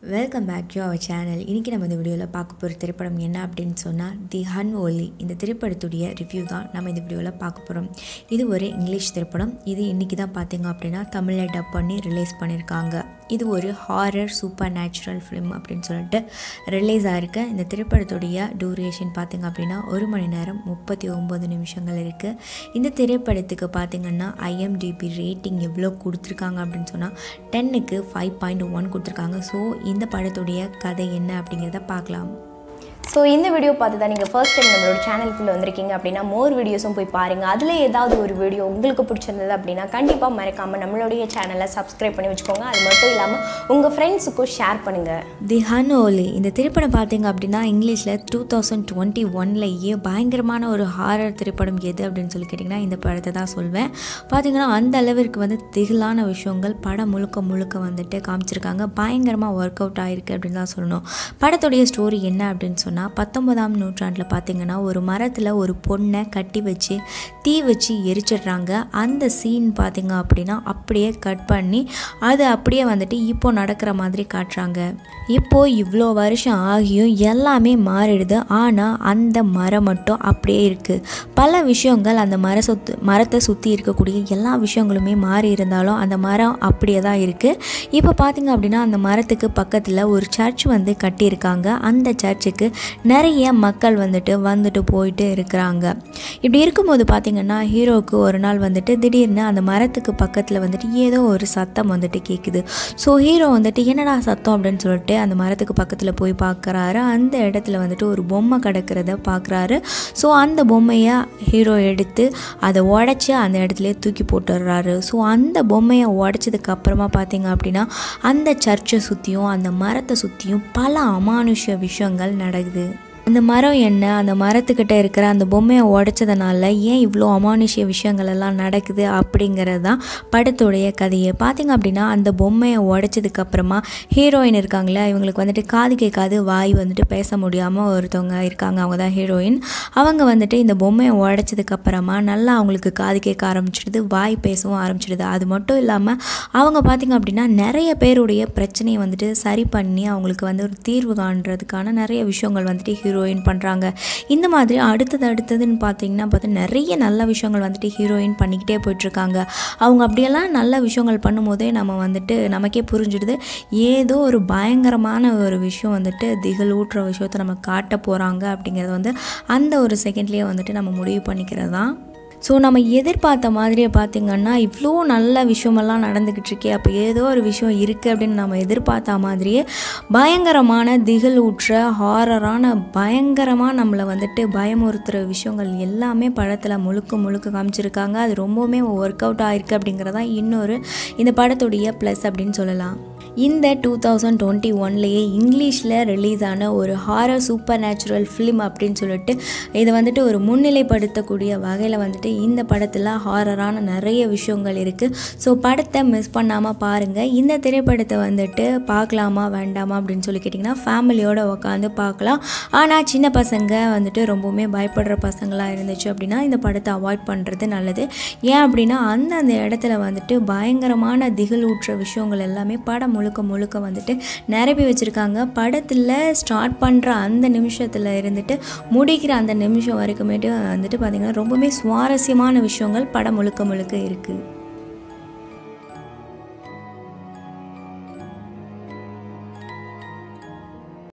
welcome back to our channel இன்றைக்கி நம்ம இந்த வீடியோவில் பார்க்க போகிற திரைப்படம் என்ன அப்படின்னு சொன்னால் தி ஹன் ஓலி இந்த திரைப்படத்துடைய ரிவ்யூ தான் நம்ம இந்த வீடியோவில் பார்க்க போகிறோம் இது ஒரு இங்கிலீஷ் திரைப்படம் இது இன்றைக்கி தான் பார்த்தீங்க அப்படின்னா தமிழில் டப் பண்ணி ரிலீஸ் பண்ணியிருக்காங்க இது ஒரு ஹாரர் சூப்பர் நேச்சுரல் ஃபிலிம் அப்படின்னு சொல்லிட்டு ரிலீஸ் ஆகிருக்கு இந்த திரைப்படத்துடைய டூரேஷன் பார்த்தீங்க அப்படின்னா ஒரு மணி நேரம் முப்பத்தி ஒம்பது நிமிஷங்கள் இருக்குது இந்த திரைப்படத்துக்கு பார்த்தீங்கன்னா ஐஎம்டிபி ரேட்டிங் எவ்வளோ கொடுத்துருக்காங்க அப்படின்னு சொன்னால் டென்னுக்கு ஃபைவ் பாயிண்ட் ஒன் கொடுத்துருக்காங்க ஸோ இந்த படத்துடைய கதை என்ன அப்படிங்கிறத பார்க்கலாம் ஸோ இந்த வீடியோ பார்த்து தான் நீங்கள் ஃபர்ஸ்ட் டைம் நம்மளோட சேனலுக்குள்ளே வந்திருக்கீங்க அப்படின்னா மோர் வீடியோஸும் போய் பாருங்கள் அதில் ஏதாவது ஒரு வீடியோ உங்களுக்கு பிடிச்சிருந்தது அப்படின்னா கண்டிப்பாக மறக்காமல் நம்மளுடைய சேனலை சப்ஸ்கிரைப் பண்ணி வச்சுக்கோங்க அது மட்டும் இல்லாமல் உங்கள் ஃப்ரெண்ட்ஸுக்கும் ஷேர் பண்ணுங்கள் தி ஹன் ஓலி இந்த திரைப்படம் பார்த்தீங்க அப்படின்னா இங்கிலீஷில் டூ தௌசண்ட் டுவெண்ட்டி ஒன்லேயே பயங்கரமான ஒரு ஹாரர் திரைப்படம் எது அப்படின்னு சொல்லி கேட்டிங்கன்னா இந்த படத்தை தான் சொல்வேன் பார்த்தீங்கன்னா அந்த அளவிற்கு வந்து திகிலான விஷயங்கள் படம் முழுக்க முழுக்க வந்துட்டு காமிச்சிருக்காங்க பயங்கரமாக ஒர்க் அவுட் ஆகிருக்கு அப்படின்னு தான் சொல்லணும் படத்துடைய ஸ்டோரி என்ன அப்படின்னு சொன்னால் பத்தொன்பதாம் நூற்றாண்டில் பார்த்தீங்கன்னா ஒரு மரத்தில் ஒரு பொண்ணை கட்டி வச்சு தீ வச்சு எரிச்சிடுறாங்க அந்த சீன் பார்த்தீங்க அப்படின்னா அப்படியே கட் பண்ணி அது அப்படியே வந்துட்டு இப்போ நடக்கிற மாதிரி காட்டுறாங்க இப்போ இவ்வளோ வருஷம் ஆகியும் எல்லாமே மாறிடுது ஆனால் அந்த மரம் மட்டும் அப்படியே இருக்குது பல விஷயங்கள் அந்த மர சொத்து மரத்தை சுற்றி இருக்கக்கூடிய எல்லா விஷயங்களுமே மாறி இருந்தாலும் அந்த மரம் அப்படியே தான் இருக்குது இப்போ பார்த்தீங்க அப்படின்னா அந்த மரத்துக்கு பக்கத்தில் ஒரு சர்ச் வந்து கட்டியிருக்காங்க அந்த சர்ச்சுக்கு நிறைய மக்கள் வந்துட்டு வந்துட்டு போயிட்டு இருக்கிறாங்க இப்படி இருக்கும்போது பார்த்தீங்கன்னா ஹீரோவுக்கு ஒரு நாள் வந்துட்டு திடீர்னு அந்த மரத்துக்கு பக்கத்தில் வந்துட்டு ஏதோ ஒரு சத்தம் வந்துட்டு கேட்குது ஸோ ஹீரோ வந்துட்டு என்னடா சத்தம் அப்படின்னு சொல்லிட்டு அந்த மரத்துக்கு பக்கத்தில் போய் பார்க்குறாரு அந்த இடத்துல வந்துட்டு ஒரு பொம்மை கிடக்கிறத பார்க்குறாரு ஸோ அந்த பொம்மையை ஹீரோ எடுத்து அதை உடச்சி அந்த இடத்துல தூக்கி போட்டுடுறாரு ஸோ அந்த பொம்மையை உடச்சதுக்கு அப்புறமா பார்த்தீங்க அப்படின்னா அந்த சர்ச்சை சுற்றியும் அந்த மரத்தை சுற்றியும் பல அமானுஷ்ய விஷயங்கள் நடக்குது அந்த மரம் என்ன அந்த மரத்துக்கிட்ட இருக்கிற அந்த பொம்மையை உடைச்சதுனால ஏன் இவ்வளோ அமானுஷ்ய விஷயங்கள் எல்லாம் நடக்குது அப்படிங்கிறது தான் படத்துடைய கதையை பார்த்தீங்க அப்படின்னா அந்த பொம்மையை உடைச்சதுக்கு அப்புறமா ஹீரோயின் இருக்காங்களே இவங்களுக்கு வந்துட்டு காது கேட்காது வாய் வந்துட்டு பேச முடியாமல் ஒருத்தவங்க இருக்காங்க அவங்க தான் ஹீரோயின் அவங்க வந்துட்டு இந்த பொம்மையை உடைச்சதுக்கு அப்புறமா நல்லா அவங்களுக்கு காது கேட்க ஆரம்பிச்சிடுது வாய் பேசவும் ஆரம்பிச்சிடுது அது மட்டும் இல்லாமல் அவங்க பார்த்திங்க அப்படின்னா நிறைய பேருடைய பிரச்சனையை வந்துட்டு சரி பண்ணி அவங்களுக்கு வந்து ஒரு தீர்வு காண்றதுக்கான நிறைய விஷயங்கள் வந்துட்டு ஹீரோயின் பண்ணுறாங்க இந்த மாதிரி அடுத்தது அடுத்ததுன்னு பார்த்தீங்கன்னா பார்த்து நிறைய நல்ல விஷயங்கள் வந்துட்டு ஹீரோயின் பண்ணிக்கிட்டே போயிட்டுருக்காங்க அவங்க அப்படியெல்லாம் நல்ல விஷயங்கள் பண்ணும்போதே நம்ம வந்துட்டு நமக்கே புரிஞ்சிடுது ஏதோ ஒரு பயங்கரமான ஒரு விஷயம் வந்துட்டு திகில் ஊட்டுற விஷயத்தை நம்ம காட்ட போகிறாங்க அப்படிங்கிறது வந்து அந்த ஒரு செகண்ட்லேயே வந்துட்டு நம்ம முடிவு பண்ணிக்கிறது தான் ஸோ நம்ம எதிர்பார்த்த மாதிரியே பார்த்திங்கன்னா இவ்வளோ நல்ல விஷயமெல்லாம் நடந்துக்கிட்டு இருக்கே அப்போ ஏதோ ஒரு விஷயம் இருக்குது அப்படின்னு நம்ம எதிர்பார்த்த மாதிரியே பயங்கரமான திகில் ஊற்ற ஹாரரான பயங்கரமாக நம்மளை வந்துட்டு பயமுறுத்துகிற விஷயங்கள் எல்லாமே படத்தில் முழுக்க முழுக்க காமிச்சிருக்காங்க அது ரொம்பவுமே ஒர்க் அவுட் ஆகிருக்கு அப்படிங்கிறதான் இன்னொரு இந்த படத்துடைய ப்ளஸ் அப்படின்னு சொல்லலாம் இந்த டூ தௌசண்ட் டுவெண்ட்டி ஒன்லேயே இங்கிலீஷில் ரிலீஸ் ஆன ஒரு ஹாரர் சூப்பர் நேச்சுரல் ஃபிலிம் அப்படின்னு சொல்லிட்டு இதை வந்துட்டு ஒரு முன்னிலைப்படுத்தக்கூடிய வகையில் வந்துட்டு இந்த படத்தில் ஹாரரான நிறைய விஷயங்கள் இருக்குது ஸோ படத்தை மிஸ் பண்ணாமல் பாருங்கள் இந்த திரைப்படத்தை வந்துட்டு பார்க்கலாமா வேண்டாமா அப்படின்னு சொல்லி கேட்டிங்கன்னா ஃபேமிலியோடு உட்காந்து பார்க்கலாம் ஆனால் சின்ன பசங்க வந்துட்டு ரொம்பவுமே பயப்படுற பசங்களாக இருந்துச்சு அப்படின்னா இந்த படத்தை அவாய்ட் பண்ணுறது நல்லது ஏன் அப்படின்னா அந்தந்த இடத்துல வந்துட்டு பயங்கரமான திகில் ஊற்ற விஷயங்கள் எல்லாமே படம் முழுக்க முழுக்க வந்துட்டு நிரப்பி வச்சுருக்காங்க படத்தில் ஸ்டார்ட் பண்ணுற அந்த நிமிஷத்தில் இருந்துட்டு முடிக்கிற அந்த நிமிஷம் வரைக்குமேட்டு வந்துட்டு பார்த்திங்கன்னா ரொம்பவுமே சுவாரஸ்யமான விஷயங்கள் படம் முழுக்க முழுக்க இருக்குது